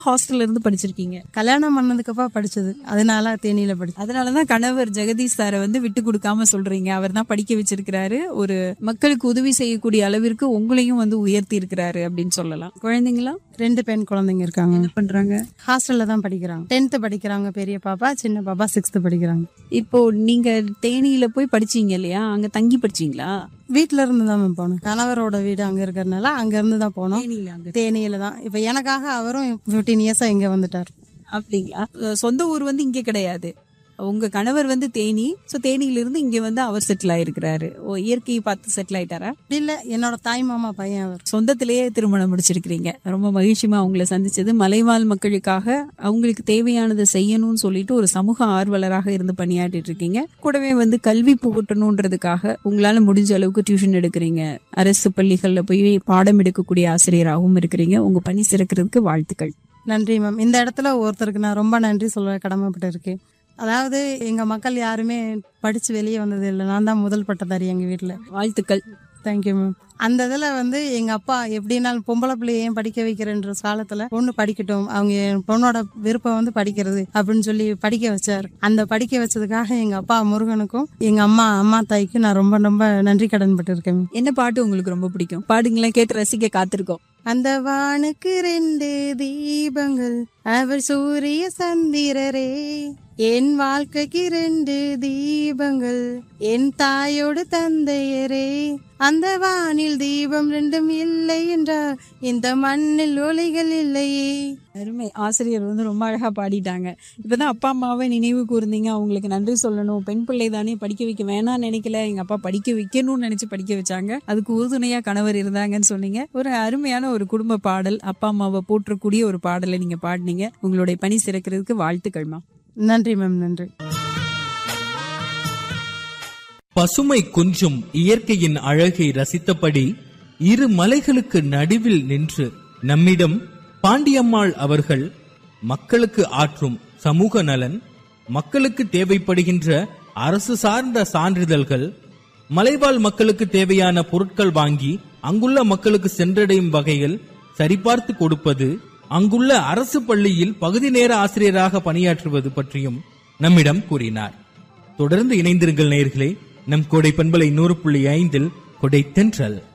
ஹாஸ்டல்ல இருந்து படிச்சிருக்கீங்க கல்யாணம் பண்ணதுக்கு அப்புறம் படிச்சது அதனால தேனியில படிச்சது அதனாலதான் கணவர் ஜெகதீஷ் சாரை வந்து விட்டு கொடுக்காம சொல்றீங்க அவர் தான் படிக்க வச்சிருக்கிறாரு ஒரு மக்களுக்கு உதவி செய்யக்கூடிய அளவிற்கு உங்களையும் வந்து உயர்த்தி இருக்கிறாரு அப்படின்னு சொல்லலாம் குழந்தைங்களா ரெண்டு பெண் குழந்தைங்க இருக்காங்க என்ன பண்றாங்க ஹாஸ்டல்ல தான் படிக்கிறாங்க டென்த் படிக்கிறாங்க பெரிய பாப்பா சின்ன பாப்பா சிக்ஸ்த் படிக்கிறாங்க இப்போ நீங்க தேனியில போய் படிச்சீங்க இல்லையா அங்க தங்கி படிச்சீங்களா வீட்ல இருந்து தான் மேம் போனோம் கணவரோட வீடு அங்க இருக்கிறதுனால அங்க இருந்து தான் போனோம் தேனியில அங்க தேனியில தான் இப்ப எனக்காக அவரும் பிப்டீன் இயர்ஸா இங்க வந்துட்டார் அப்படிங்களா அஹ் சொந்த ஊர் வந்து இங்க கிடையாது உங்க கணவர் வந்து தேனி சோ தேனியில இருந்து இங்க வந்து அவர் செட்டில் ஆயிருக்கிறாரு ஓ இயற்கையை பார்த்து செட்டில் ஆயிட்டாரா அப்படி இல்ல என்னோட தாய் மாமா பையன் அவர் சொந்தத்திலேயே திருமணம் முடிச்சிருக்கிறீங்க ரொம்ப மகிழ்ச்சிமா அவங்கள சந்திச்சது மலைவாழ் மக்களுக்காக அவங்களுக்கு தேவையானதை செய்யணும்னு சொல்லிட்டு ஒரு சமூக ஆர்வலராக இருந்து பணியாற்றிட்டு இருக்கீங்க கூடவே வந்து கல்வி புகட்டணுன்றதுக்காக உங்களால முடிஞ்ச அளவுக்கு டியூஷன் எடுக்கிறீங்க அரசு பள்ளிகள்ல போய் பாடம் எடுக்கக்கூடிய ஆசிரியராகவும் இருக்கிறீங்க உங்க பணி சிறக்கிறதுக்கு வாழ்த்துக்கள் நன்றி மேம் இந்த இடத்துல ஒருத்தருக்கு நான் ரொம்ப நன்றி சொல்ல கடமைப்பட்டு இருக்கேன் அதாவது எங்க மக்கள் யாருமே படிச்சு வெளியே வந்தது இல்லை நான் தான் முதல் பட்டதாரி எங்க வீட்டுல வாழ்த்துக்கள் தேங்க்யூ மேம் அந்த இதில் வந்து எங்கள் அப்பா எப்படின்னாலும் பொம்பளை பிள்ளைய ஏன் படிக்க வைக்கிறேன்ற காலத்தில் பொண்ணு படிக்கட்டும் அவங்க என் பொண்ணோட விருப்பம் வந்து படிக்கிறது அப்படின்னு சொல்லி படிக்க வச்சார் அந்த படிக்க வச்சதுக்காக எங்கள் அப்பா முருகனுக்கும் எங்கள் அம்மா அம்மா தாய்க்கும் நான் ரொம்ப ரொம்ப நன்றி கடன் பட்டிருக்கேன் மேம். என்ன பாட்டு உங்களுக்கு ரொம்ப பிடிக்கும் பாடுங்களேன் கேட்டு ரசிக்க காத்திருக்கோம் அந்த வானுக்கு ரெண்டு தீபங்கள் அவர் சூரிய சந்திரரே என் வாழ்க்கைக்கு ரெண்டு தீபங்கள் என் தாயோடு தந்தையரே அந்த வானில் தீபம் ரெண்டும் இல்லை என்றால் இந்த மண்ணில் ஒளிகள் இல்லையே அருமை ஆசிரியர் வந்து ரொம்ப அழகா பாடிட்டாங்க இப்பதான் அப்பா அம்மாவை நினைவு கூர்ந்தீங்க அவங்களுக்கு நன்றி சொல்லணும் பெண் பிள்ளை தானே படிக்க வைக்க வேணாம்னு நினைக்கல எங்க அப்பா படிக்க வைக்கணும்னு நினைச்சு படிக்க வச்சாங்க அதுக்கு உறுதுணையா கணவர் இருந்தாங்கன்னு சொன்னீங்க ஒரு அருமையான ஒரு குடும்ப பாடல் அப்பா அம்மாவை போற்றக்கூடிய ஒரு பாடலை நீங்க பாடினீங்க உங்களுடைய பணி சிறக்கிறதுக்கு வாழ்த்துக்கள்மா நன்றி மேம் நன்றி பசுமை குன்றும் இயற்கையின் அழகை ரசித்தபடி இரு மலைகளுக்கு நடுவில் நின்று நம்மிடம் பாண்டியம்மாள் அவர்கள் மக்களுக்கு ஆற்றும் சமூக நலன் மக்களுக்கு தேவைப்படுகின்ற அரசு சார்ந்த சான்றிதழ்கள் மலைவாழ் மக்களுக்கு தேவையான பொருட்கள் வாங்கி அங்குள்ள மக்களுக்கு சென்றடையும் வகையில் சரிபார்த்து கொடுப்பது அங்குள்ள அரசு பள்ளியில் பகுதி நேர ஆசிரியராக பணியாற்றுவது பற்றியும் நம்மிடம் கூறினார் தொடர்ந்து இணைந்திருங்கள் நேயர்களே நம் கோடை பண்பலை நூறு புள்ளி ஐந்தில் கொடை தென்றல்